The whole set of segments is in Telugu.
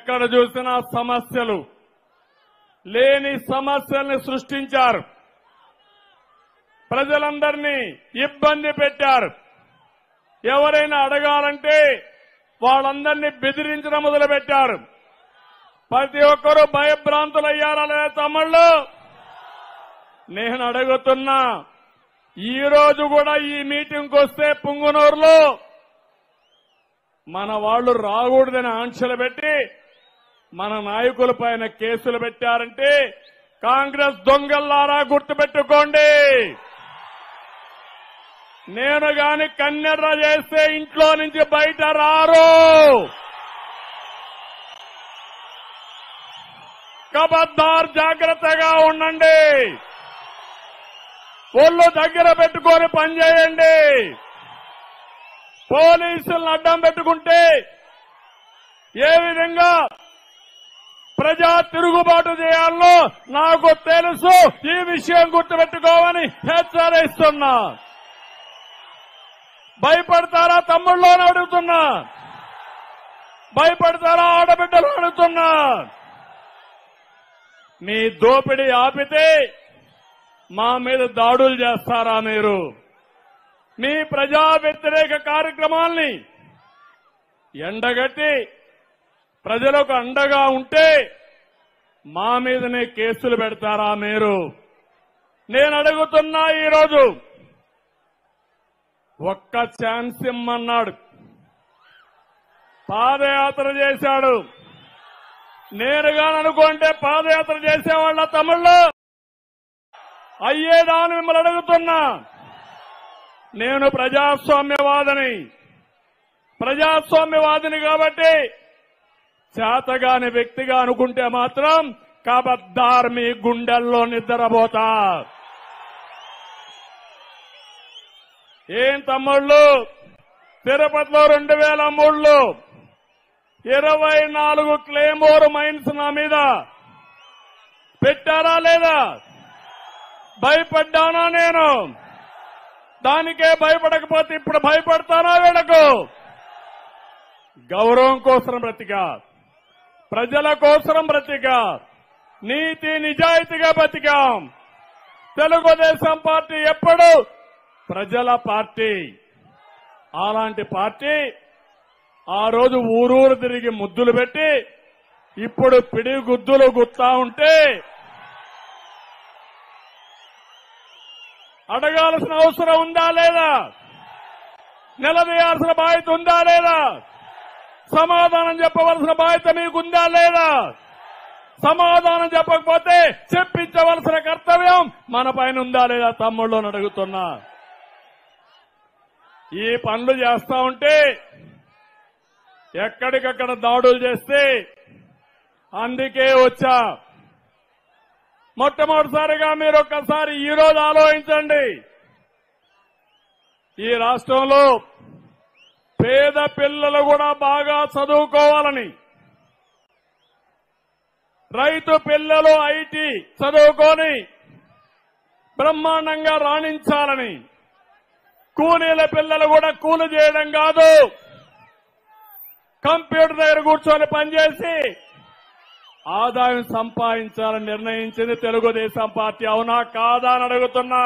ఎక్కడ చూసినా సమస్యలు లేని సమస్యల్ని సృష్టించారు ప్రజలందరినీ ఇబ్బంది పెట్టారు ఎవరైనా అడగాలంటే వాళ్ళందరినీ బెదిరించడం మొదలుపెట్టారు ప్రతి ఒక్కరూ భయభ్రాంతులయ్యారా లేదా తమ్ముళ్ళు నేను అడుగుతున్నా ఈ రోజు కూడా ఈ మీటింగ్కి వస్తే పుంగునూరులో మన వాళ్ళు రాకూడదని ఆంక్షలు పెట్టి మన నాయకుల పైన కేసులు పెట్టారంటే కాంగ్రెస్ దొంగల్లారా గుర్తుపెట్టుకోండి నేను గాని కన్నెర్ర చేస్తే ఇంట్లో నుంచి బయట రారు కబద్దార్ జాగ్రత్తగా ఉండండి ఒళ్ళు దగ్గర పెట్టుకొని పనిచేయండి పోలీసులను అడ్డం పెట్టుకుంటే ఏ విధంగా ప్రజా తిరుగుబాటు చేయాలో నాకు తెలుసు ఈ విషయం గుర్తుపెట్టుకోమని హెచ్చరిస్తున్నా భయపడతారా తమ్ముళ్ళు అని అడుగుతున్నా భయపడతారా ఆడబిడ్డలు అడుగుతున్నా మీ దోపిడీ ఆపితే మా మీద దాడులు చేస్తారా మీరు మీ ప్రజా వ్యతిరేక కార్యక్రమాల్ని ఎండగట్టి ప్రజలకు అండగా ఉంటే మా మీదనే కేసులు పెడతారా మీరు నేను అడుగుతున్నా ఈరోజు ఒక్క ఛాన్స్ ఇమ్మన్నాడు పాదయాత్ర చేశాడు నేరుగా అనుకుంటే పాదయాత్ర చేసేవాళ్ళ తమిళ్ళు అయ్యేదా అని మిమ్మల్ని అడుగుతున్నా నేను ప్రజాస్వామ్యవాదిని ప్రజాస్వామ్యవాదిని కాబట్టి చేతగాని వ్యక్తిగా అనుకుంటే మాత్రం కబద్దార్ మీ గుండెల్లో నిద్రపోతా ఏం తమ్ముళ్ళు తిరుపతిలో రెండు వేల మూడులో ఇరవై నాలుగు క్లేమోర్ మైన్స్ నా మీద పెట్టారా లేదా భయపడ్డానా నేను దానికే భయపడకపోతే ఇప్పుడు భయపడతానా వీళ్ళకు గౌరవం కోసం బ్రతికా ప్రజల కోసం బ్రతికా నీతి నిజాయితీగా బతికాం తెలుగుదేశం పార్టీ ఎప్పుడు ప్రజల పార్టీ అలాంటి పార్టీ ఆ రోజు ఊరూరు తిరిగి ముద్దులు పెట్టి ఇప్పుడు పిడి గుద్దులు గుత్తా ఉంటే అడగాల్సిన అవసరం ఉందా లేదా నిలదీయాల్సిన బాధ్యత ఉందా లేదా సమాధానం చెప్పవలసిన బాధ్యత మీకుందా లేదా సమాధానం చెప్పకపోతే చెప్పించవలసిన కర్తవ్యం మన పైన ఉందా లేదా తమ్ముళ్ళు అని అడుగుతున్నా ఈ పనులు చేస్తా ఉంటే ఎక్కడికక్కడ దాడులు చేస్తే అందుకే వచ్చా మొట్టమొదటిసారిగా మీరు ఒక్కసారి ఈ రోజు ఆలోచించండి ఈ రాష్ట్రంలో పేద పిల్లలు కూడా బాగా చదువుకోవాలని రైతు పిల్లలు ఐటీ చదువుకొని బ్రహ్మాండంగా రాణించాలని కూలీల పిల్లలు కూడా కూలి చేయడం కాదు కంప్యూటర్ దగ్గర కూర్చొని పనిచేసి ఆదాయం సంపాదించాలని నిర్ణయించింది తెలుగుదేశం పార్టీ అవునా కాదా అని అడుగుతున్నా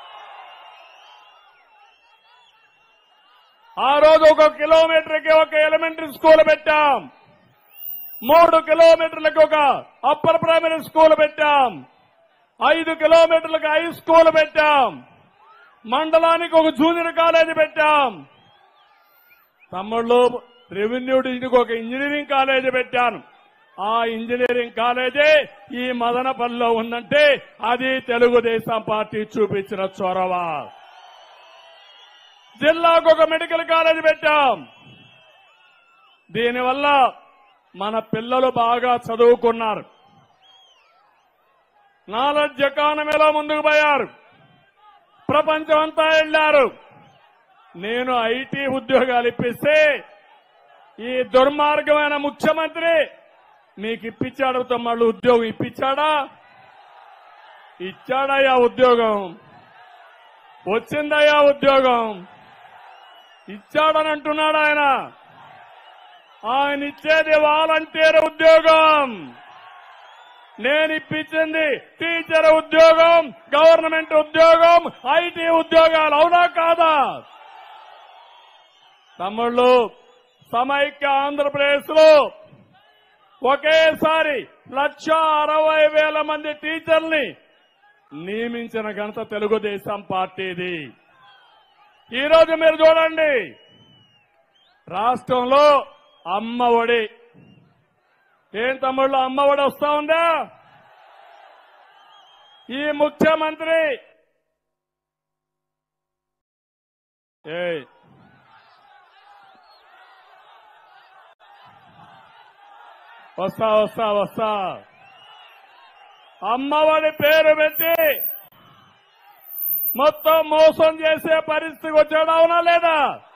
ఆ రోజు ఒక కిలోమీటర్కి ఒక ఎలిమెంటరీ స్కూల్ పెట్టాం మూడు కిలోమీటర్లకు ఒక అప్పర్ ప్రైమరీ స్కూల్ పెట్టాం ఐదు కిలోమీటర్లకు హై స్కూల్ పెట్టాం మండలానికి ఒక జూనియర్ కాలేజీ పెట్టాం తమ్ముళ్ళు రెవెన్యూ డివిజన్కి ఒక ఇంజనీరింగ్ కాలేజీ పెట్టాను ఆ ఇంజనీరింగ్ కాలేజీ ఈ మదనపల్లిలో ఉందంటే అది తెలుగుదేశం పార్టీ చూపించిన చొరవ జిల్లాకు ఒక మెడికల్ కాలేజీ పెట్టాం దీనివల్ల మన పిల్లలు బాగా చదువుకున్నారు నాలెడ్జ్ ఎకానమీలో ముందుకు పోయారు ప్రపంచం అంతా వెళ్లారు నేను ఐటీ ఉద్యోగాలు ఇప్పిస్తే ఈ దుర్మార్గమైన ముఖ్యమంత్రి మీకు ఇప్పించాడు తమ్ముళ్ళు ఉద్యోగం ఇప్పించాడా ఇచ్చాడయ్యా ఉద్యోగం వచ్చిందయ్యా ఉద్యోగం ఇచ్చాడని అంటున్నాడు ఆయన ఆయన ఇచ్చేది వాలంటీర్ ఉద్యోగం నేను ఇప్పించింది టీచర్ ఉద్యోగం గవర్నమెంట్ ఉద్యోగం ఐటీ ఉద్యోగాలు అవునా కాదా తమ్ముళ్ళు సమైక్య ఆంధ్రప్రదేశ్ లో ఒకేసారి లక్ష అరవై వేల మంది టీచర్ని నియమించిన ఘనత తెలుగుదేశం పార్టీది ఈరోజు మీరు చూడండి రాష్ట్రంలో అమ్మ ఒడి ఏం తమ్ముళ్ళు అమ్మ ఒడి వస్తా ఉందా ఈ ముఖ్యమంత్రి ఏయ్ వస్తా వస్తా వస్తా అమ్మఒడి పేరు పెట్టి మొత్తం మోసం చేసే పరిస్థితికి వచ్చాడా అవునా లేదా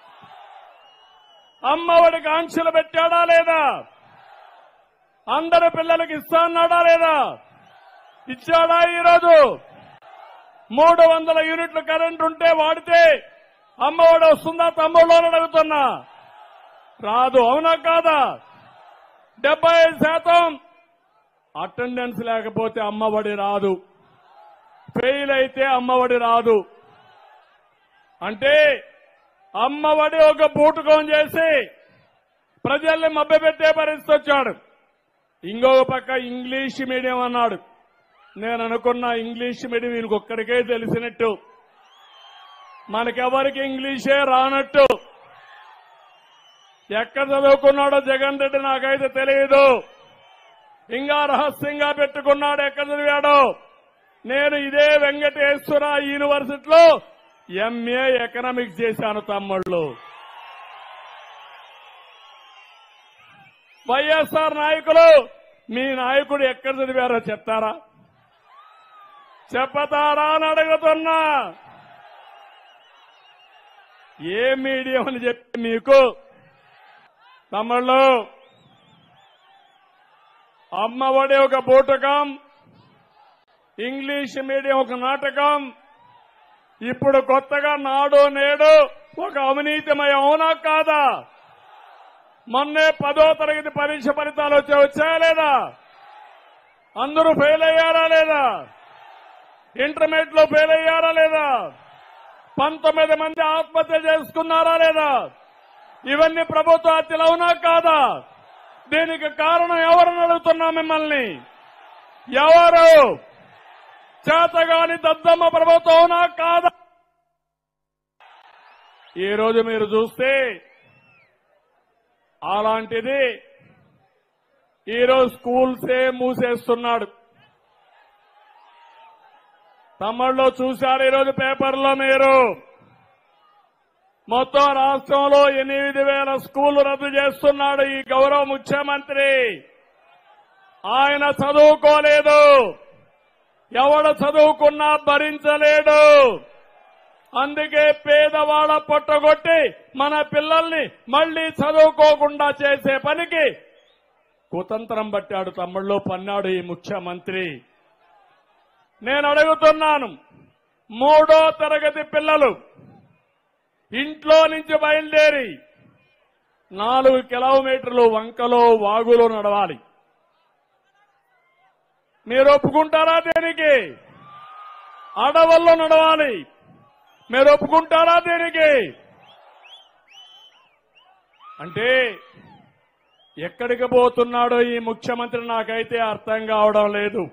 అమ్మఒడికి ఆంక్షలు పెట్టాడా లేదా అందరు పిల్లలకి ఇస్తా అన్నాడా లేదా ఇచ్చాడా ఈరోజు మూడు వందల యూనిట్లు కరెంట్ ఉంటే వాడితే అమ్మఒడి వస్తుందా తమ్ముళ్ళు అని అడుగుతున్నా రాదు అవునా కాదా డెబ్బై ఐదు శాతం అటెండెన్స్ లేకపోతే అమ్మఒడి రాదు ఫెయిల్ అయితే అమ్మఒడి రాదు అంటే అమ్మఒడి ఒక బూటకం చేసి ప్రజల్ని మభ్యపెట్టే పరిస్థితి వచ్చాడు ఇంకొక పక్క ఇంగ్లీష్ మీడియం అన్నాడు నేను అనుకున్న ఇంగ్లీష్ మీడియం వీనికి ఒక్కడికే తెలిసినట్టు మనకెవరికి ఇంగ్లీషే రానట్టు ఎక్కడ చదువుకున్నాడో జగన్ రెడ్డి నాకైతే తెలియదు ఇంకా రహస్యంగా పెట్టుకున్నాడు ఎక్కడ చదివాడో నేను ఇదే వెంకటేశ్వర యూనివర్సిటీలో ఎంఏ ఎకనామిక్స్ చేశాను తమ్ముళ్ళు వైఎస్ఆర్ నాయకులు మీ నాయకుడు ఎక్కడ చదివారో చెప్తారా చెప్పతారా అని అడుగుతున్నా ఏ మీడియం అని చెప్పి మీకు తమ్ముళ్ళు అమ్మఒడి ఒక బూటకం ఇంగ్లీష్ మీడియం ఒక నాటకం ఇప్పుడు కొత్తగా నాడు నేడు ఒక అవినీతిమయ అవునా కాదా మొన్నే పదో తరగతి పరీక్ష ఫలితాలు వచ్చా వచ్చాయా లేదా అందరూ ఫెయిల్ అయ్యారా లేదా ఇంటర్మీడియట్ లో ఫెయిల్ అయ్యారా లేదా పంతొమ్మిది మంది ఆత్మహత్య చేసుకున్నారా లేదా ఇవన్నీ ప్రభుత్వ హత్యలు అవునా కాదా దీనికి కారణం ఎవరని అడుగుతున్నా మిమ్మల్ని ఎవరు చేతగాని దద్దమ్మ ప్రభుత్వం అవునా కాదా ఈ రోజు మీరు చూస్తే అలాంటిది ఈరోజు స్కూల్సే మూసేస్తున్నాడు తమ్ముళ్ళు చూశారు ఈరోజు పేపర్లో మీరు మొత్తం రాష్ట్రంలో ఎనిమిది వేల స్కూళ్లు రద్దు చేస్తున్నాడు ఈ గౌరవ ముఖ్యమంత్రి ఆయన చదువుకోలేదు ఎవడు చదువుకున్నా భరించలేడు అందుకే పేదవాళ్ళ పొట్టగొట్టి మన పిల్లల్ని మళ్లీ చదువుకోకుండా చేసే పనికి కుతంత్రం పట్టాడు తమ్ముళ్ళు పన్నాడు ఈ ముఖ్యమంత్రి నేను అడుగుతున్నాను మూడో తరగతి పిల్లలు ఇంట్లో నుంచి బయలుదేరి నాలుగు కిలోమీటర్లు వంకలో వాగులో నడవాలి మీరు ఒప్పుకుంటారా దేనికి అడవుల్లో నడవాలి మీరు ఒప్పుకుంటారా దేనికి అంటే ఎక్కడికి పోతున్నాడో ఈ ముఖ్యమంత్రి నాకైతే అర్థం కావడం లేదు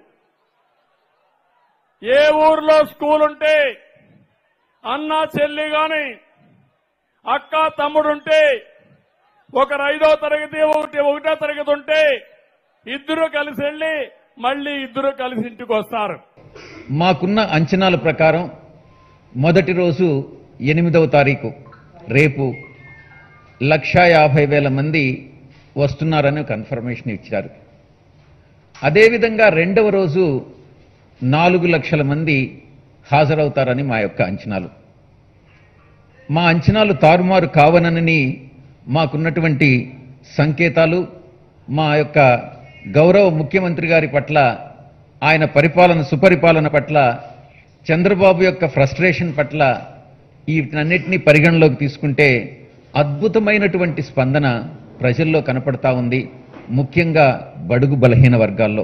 ఏ ఊర్లో స్కూల్ ఉంటే అన్న చెల్లి గాని అక్క తమ్ముడుంటే ఒకరు ఐదో తరగతి ఒకటి ఒకటో తరగతి ఉంటే ఇద్దరు కలిసి వెళ్లి మళ్ళీ ఇద్దరు కలిసి ఇంటికి వస్తారు మాకున్న అంచనాల ప్రకారం మొదటి రోజు ఎనిమిదవ తారీఖు రేపు లక్షా యాభై వేల మంది వస్తున్నారని కన్ఫర్మేషన్ ఇచ్చారు అదేవిధంగా రెండవ రోజు నాలుగు లక్షల మంది హాజరవుతారని మా యొక్క అంచనాలు మా అంచనాలు తారుమారు కావనని మాకున్నటువంటి సంకేతాలు మా యొక్క గౌరవ ముఖ్యమంత్రి గారి పట్ల ఆయన పరిపాలన సుపరిపాలన పట్ల చంద్రబాబు యొక్క ఫ్రస్ట్రేషన్ పట్ల వీటన్నిటినీ పరిగణలోకి తీసుకుంటే అద్భుతమైనటువంటి స్పందన ప్రజల్లో కనపడతా ఉంది ముఖ్యంగా బడుగు బలహీన వర్గాల్లో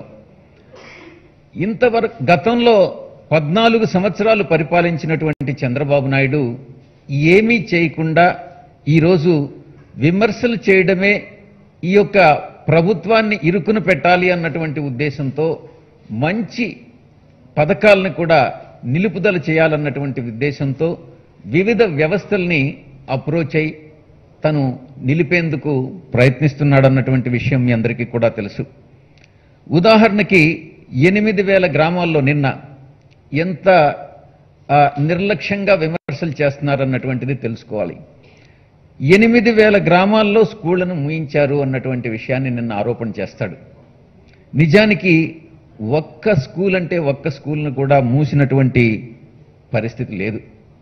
ఇంతవరకు గతంలో పద్నాలుగు సంవత్సరాలు పరిపాలించినటువంటి చంద్రబాబు నాయుడు ఏమీ చేయకుండా ఈరోజు విమర్శలు చేయడమే ఈ యొక్క ప్రభుత్వాన్ని ఇరుకును పెట్టాలి అన్నటువంటి ఉద్దేశంతో మంచి పథకాలను కూడా నిలుపుదల చేయాలన్నటువంటి ఉద్దేశంతో వివిధ వ్యవస్థల్ని అప్రోచ్ అయి తను నిలిపేందుకు ప్రయత్నిస్తున్నాడన్నటువంటి విషయం మీ అందరికీ కూడా తెలుసు ఉదాహరణకి ఎనిమిది వేల గ్రామాల్లో నిన్న ఎంత ఆ, నిర్లక్ష్యంగా విమర్శలు చేస్తున్నారన్నటువంటిది తెలుసుకోవాలి ఎనిమిది వేల గ్రామాల్లో స్కూళ్లను మూయించారు అన్నటువంటి విషయాన్ని నిన్న ఆరోపణ చేస్తాడు నిజానికి ఒక్క స్కూల్ అంటే ఒక్క స్కూల్ను కూడా మూసినటువంటి పరిస్థితి లేదు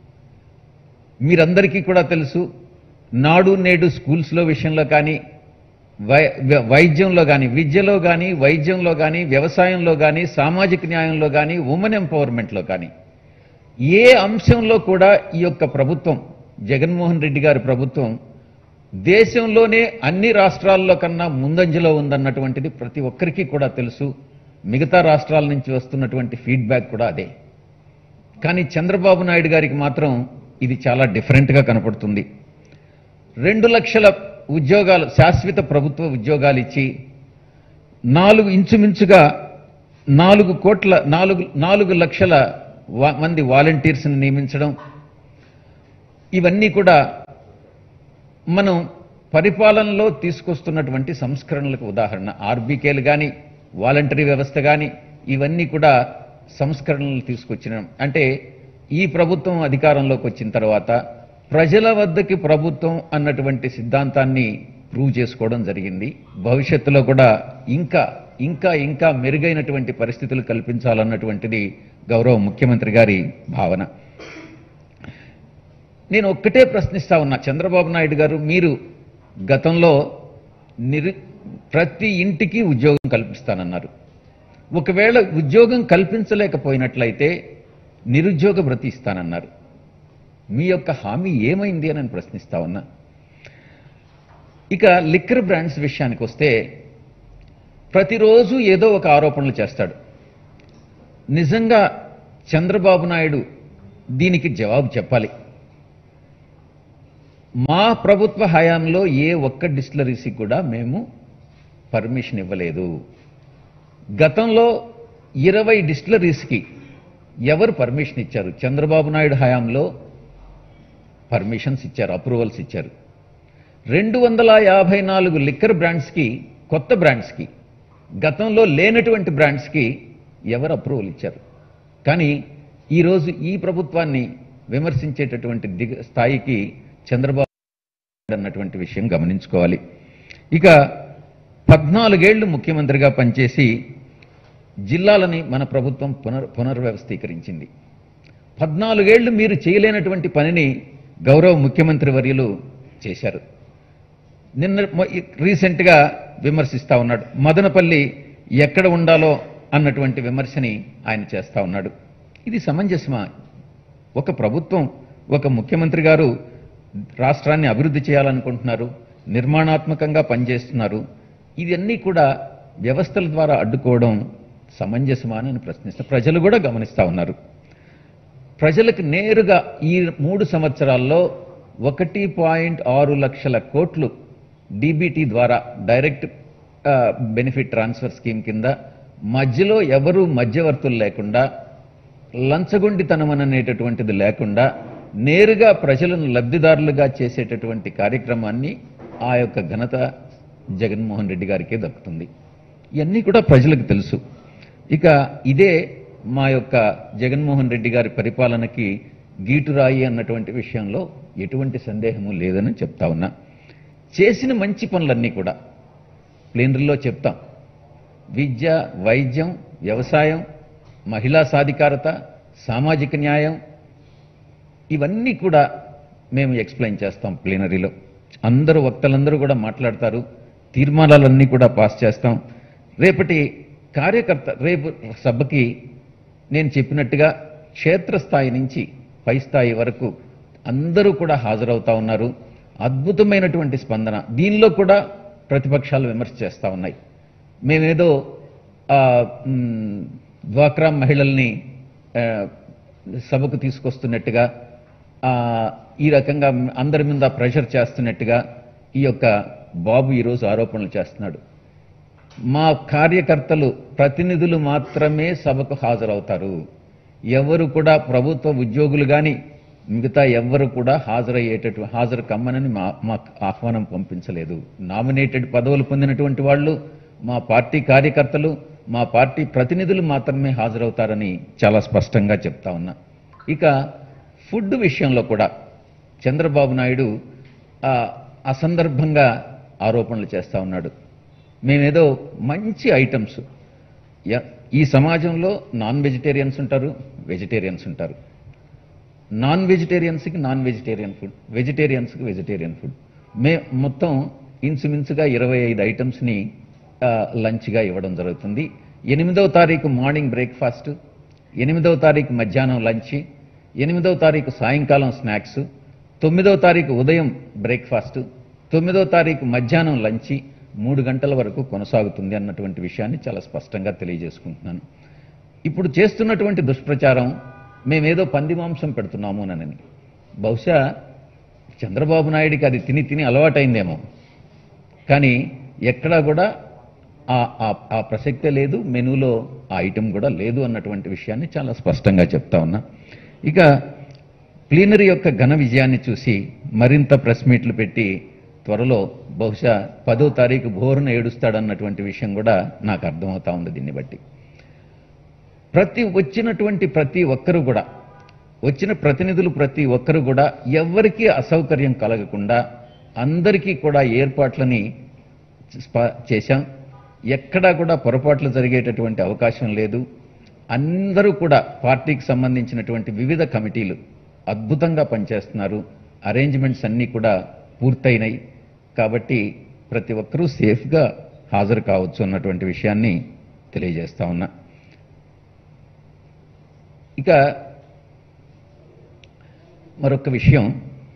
మీరందరికీ కూడా తెలుసు నాడు నేడు స్కూల్స్లో విషయంలో కానీ వై- వ- వైద్యంలో కానీ విద్యలో కానీ వైద్యంలో కానీ వ్యవసాయంలో కానీ సామాజిక న్యాయంలో కానీ ఉమెన్ ఎంపవర్మెంట్లో కానీ ఏ అంశంలో కూడా ఈ యొక్క ప్రభుత్వం జగన్మోహన్ రెడ్డి గారి ప్రభుత్వం దేశంలోనే అన్ని రాష్ట్రాల్లో కన్నా ముందంజలో ఉందన్నటువంటిది ప్రతి ఒక్కరికి కూడా తెలుసు మిగతా రాష్ట్రాల నుంచి వస్తున్నటువంటి ఫీడ్బ్యాక్ కూడా అదే కానీ చంద్రబాబు నాయుడు గారికి మాత్రం ఇది చాలా డిఫరెంట్గా కనపడుతుంది రెండు లక్షల ఉద్యోగాలు శాశ్వత ప్రభుత్వ ఉద్యోగాలు ఇచ్చి నాలుగు ఇంచుమించుగా నాలుగు కోట్ల నాలుగు నాలుగు లక్షల వా- మంది వాలంటీర్స్ని నియమించడం ఇవన్నీ కూడా మనం పరిపాలనలో తీసుకొస్తున్నటువంటి సంస్కరణలకు ఉదాహరణ ఆర్బీకేలు కానీ వాలంటరీ వ్యవస్థ కానీ ఇవన్నీ కూడా సంస్కరణలు తీసుకొచ్చిన అంటే ఈ ప్రభుత్వం అధికారంలోకి వచ్చిన తర్వాత ప్రజల వద్దకి ప్రభుత్వం అన్నటువంటి సిద్ధాంతాన్ని ప్రూవ్ చేసుకోవడం జరిగింది భవిష్యత్తులో కూడా ఇంకా ఇంకా ఇంకా మెరుగైనటువంటి పరిస్థితులు కల్పించాలన్నటువంటిది గౌరవ ముఖ్యమంత్రి గారి భావన నేను ఒక్కటే ప్రశ్నిస్తా ఉన్నా చంద్రబాబు నాయుడు గారు మీరు గతంలో నిరు ప్రతి ఇంటికి ఉద్యోగం కల్పిస్తానన్నారు ఒకవేళ ఉద్యోగం కల్పించలేకపోయినట్లయితే నిరుద్యోగ భృతి ఇస్తానన్నారు మీ యొక్క హామీ ఏమైంది అని నేను ప్రశ్నిస్తా ఉన్నా ఇక లిక్కర్ బ్రాండ్స్ విషయానికి వస్తే ప్రతిరోజు ఏదో ఒక ఆరోపణలు చేస్తాడు నిజంగా చంద్రబాబు నాయుడు దీనికి జవాబు చెప్పాలి మా ప్రభుత్వ హయాంలో ఏ ఒక్క డిస్టిలరీస్కి కూడా మేము పర్మిషన్ ఇవ్వలేదు గతంలో ఇరవై డిస్టిలరీస్కి ఎవరు పర్మిషన్ ఇచ్చారు చంద్రబాబు నాయుడు హయాంలో పర్మిషన్స్ ఇచ్చారు అప్రూవల్స్ ఇచ్చారు రెండు వందల యాభై నాలుగు లిక్కర్ బ్రాండ్స్కి కొత్త బ్రాండ్స్కి గతంలో లేనటువంటి బ్రాండ్స్కి ఎవరు అప్రూవల్ ఇచ్చారు కానీ ఈరోజు ఈ ప్రభుత్వాన్ని విమర్శించేటటువంటి దిగ స్థాయికి చంద్రబాబు నాయుడు అన్నటువంటి విషయం గమనించుకోవాలి ఇక పద్నాలుగేళ్లు ముఖ్యమంత్రిగా పనిచేసి జిల్లాలని మన ప్రభుత్వం పునర్ పునర్వ్యవస్థీకరించింది పద్నాలుగేళ్లు మీరు చేయలేనటువంటి పనిని గౌరవ ముఖ్యమంత్రి వర్యులు చేశారు నిన్న మొ- ఈ- రీసెంట్గా విమర్శిస్తా ఉన్నాడు మదనపల్లి ఎక్కడ ఉండాలో అన్నటువంటి విమర్శని ఆయన చేస్తా ఉన్నాడు ఇది సమంజసమా ఒక ప్రభుత్వం ఒక ముఖ్యమంత్రి గారు రాష్ట్రాన్ని అభివృద్ధి చేయాలనుకుంటున్నారు నిర్మాణాత్మకంగా పనిచేస్తున్నారు ఇవన్నీ కూడా వ్యవస్థల ద్వారా అడ్డుకోవడం సమంజసమా అని నేను ప్రశ్నిస్తా ప్రజలు కూడా గమనిస్తా ఉన్నారు ప్రజలకు నేరుగా ఈ మూడు సంవత్సరాల్లో ఒకటి పాయింట్ ఆరు లక్షల కోట్లు డీబీటీ ద్వారా డైరెక్ట్ ఆ, బెనిఫిట్ ట్రాన్స్ఫర్ స్కీమ్ కింద మధ్యలో ఎవరు మధ్యవర్తులు లేకుండా లంచగొండితనం అనేటటువంటిది లేకుండా నేరుగా ప్రజలను లబ్ధిదారులుగా చేసేటటువంటి కార్యక్రమాన్ని ఆ యొక్క ఘనత జగన్మోహన్ రెడ్డి గారికే దక్కుతుంది ఇవన్నీ కూడా ప్రజలకు తెలుసు ఇక ఇదే మా యొక్క జగన్మోహన్ రెడ్డి గారి పరిపాలనకి గీటురాయి అన్నటువంటి విషయంలో ఎటువంటి సందేహము లేదని చెప్తా ఉన్నా చేసిన మంచి పనులన్నీ కూడా ప్లేనరీలో చెప్తాం విద్య వైద్యం వ్యవసాయం మహిళా సాధికారత సామాజిక న్యాయం ఇవన్నీ కూడా మేము ఎక్స్ప్లెయిన్ చేస్తాం ప్లీనరీలో అందరూ వక్తలందరూ కూడా మాట్లాడతారు తీర్మానాలన్నీ కూడా పాస్ చేస్తాం రేపటి కార్యకర్త రేపు సభకి నేను చెప్పినట్టుగా క్షేత్రస్థాయి నుంచి పై స్థాయి వరకు అందరూ కూడా హాజరవుతా ఉన్నారు అద్భుతమైనటువంటి స్పందన దీనిలో కూడా ప్రతిపక్షాలు విమర్శ చేస్తూ ఉన్నాయి మేమేదో ఆ, మ్, డ్వాక్రా మహిళల్ని ఆ, సభకు తీసుకొస్తున్నట్టుగా ఆ, ఈ రకంగా అందరి మీద ప్రెషర్ చేస్తున్నట్టుగా ఈ యొక్క బాబు ఈరోజు ఆరోపణలు చేస్తున్నాడు మా కార్యకర్తలు ప్రతినిధులు మాత్రమే సభకు హాజరవుతారు ఎవరు కూడా ప్రభుత్వ ఉద్యోగులు కానీ మిగతా ఎవ్వరు కూడా హాజరయ్యేటట్టు హాజరు కమ్మనని మా మాకు ఆహ్వానం పంపించలేదు నామినేటెడ్ పదవులు పొందినటువంటి వాళ్ళు మా పార్టీ కార్యకర్తలు మా పార్టీ ప్రతినిధులు మాత్రమే హాజరవుతారని చాలా స్పష్టంగా చెప్తా ఉన్నా ఇక ఫుడ్ విషయంలో కూడా చంద్రబాబు నాయుడు ఆ, అసందర్భంగా ఆరోపణలు చేస్తా ఉన్నాడు మేమేదో మంచి ఐటమ్స్ య- ఈ సమాజంలో నాన్ వెజిటేరియన్స్ ఉంటారు వెజిటేరియన్స్ ఉంటారు నాన్ వెజిటేరియన్స్కి నాన్ వెజిటేరియన్ ఫుడ్ వెజిటేరియన్స్కి వెజిటేరియన్ ఫుడ్ మే మొత్తం ఇన్సుమిన్సుగా ఇరవై ఐదు ఐటమ్స్ని ఆ, లంచ్గా ఇవ్వడం జరుగుతుంది ఎనిమిదవ తారీఖు మార్నింగ్ బ్రేక్ఫాస్ట్ ఎనిమిదవ తారీఖు మధ్యాహ్నం లంచ్ ఎనిమిదవ తారీఖు సాయంకాలం స్నాక్స్ తొమ్మిదవ తారీఖు ఉదయం బ్రేక్ఫాస్ట్ తొమ్మిదవ తారీఖు మధ్యాహ్నం లంచ్ మూడు గంటల వరకు కొనసాగుతుంది అన్నటువంటి విషయాన్ని చాలా స్పష్టంగా తెలియజేసుకుంటున్నాను ఇప్పుడు చేస్తున్నటువంటి దుష్ప్రచారం మేమేదో పంది మాంసం పెడుతున్నాము అనని బహుశా చంద్రబాబు నాయుడికి అది తిని తిని అలవాటైందేమో కానీ ఎక్కడా కూడా ఆ- ఆ- ఆ ప్రసక్తే లేదు మెనూలో ఆ ఐటెం కూడా లేదు అన్నటువంటి విషయాన్ని చాలా స్పష్టంగా చెప్తా ఉన్నా ఇక ప్లీనరీ యొక్క ఘన విజయాన్ని చూసి మరింత ప్రెస్ మీట్లు పెట్టి త్వరలో బహుశా పదో తారీఖు భోరున ఏడుస్తాడన్నటువంటి విషయం కూడా నాకు అర్థమవుతా ఉంది దీన్ని బట్టి ప్రతి వచ్చినటువంటి ప్రతి ఒక్కరు కూడా వచ్చిన ప్రతినిధులు ప్రతి ఒక్కరు కూడా ఎవ్వరికీ అసౌకర్యం కలగకుండా అందరికీ కూడా ఏర్పాట్లని స్ప- చేశాం ఎక్కడా కూడా పొరపాట్లు జరిగేటటువంటి అవకాశం లేదు అందరూ కూడా పార్టీకి సంబంధించినటువంటి వివిధ కమిటీలు అద్భుతంగా పనిచేస్తున్నారు అరేంజ్మెంట్స్ అన్నీ కూడా పూర్తయినాయి కాబట్టి ప్రతి ఒక్కరూ సేఫ్గా హాజరు కావచ్చు అన్నటువంటి విషయాన్ని తెలియజేస్తా ఉన్నా ఇక మరొక విషయం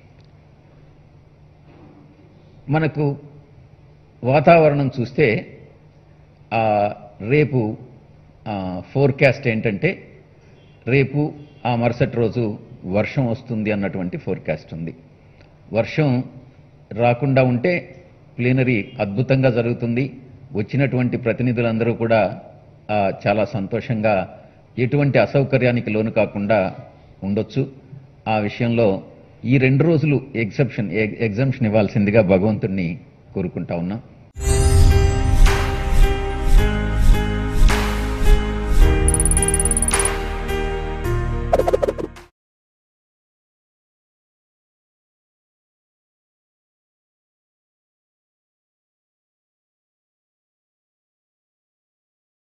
మనకు వాతావరణం చూస్తే ఆ, రేపు ఫోర్కాస్ట్ ఏంటంటే రేపు ఆ మరుసటి రోజు వర్షం వస్తుంది అన్నటువంటి ఫోర్కాస్ట్ ఉంది వర్షం రాకుండా ఉంటే ప్లీనరీ అద్భుతంగా జరుగుతుంది వచ్చినటువంటి ప్రతినిధులందరూ కూడా ఆ, చాలా సంతోషంగా ఎటువంటి అసౌకర్యానికి లోను కాకుండా ఉండొచ్చు ఆ విషయంలో ఈ రెండు రోజులు ఎగ్జెప్షన్ ఎగ్జంప్షన్ ఇవ్వాల్సిందిగా భగవంతుణ్ణి కోరుకుంటా ఉన్నాం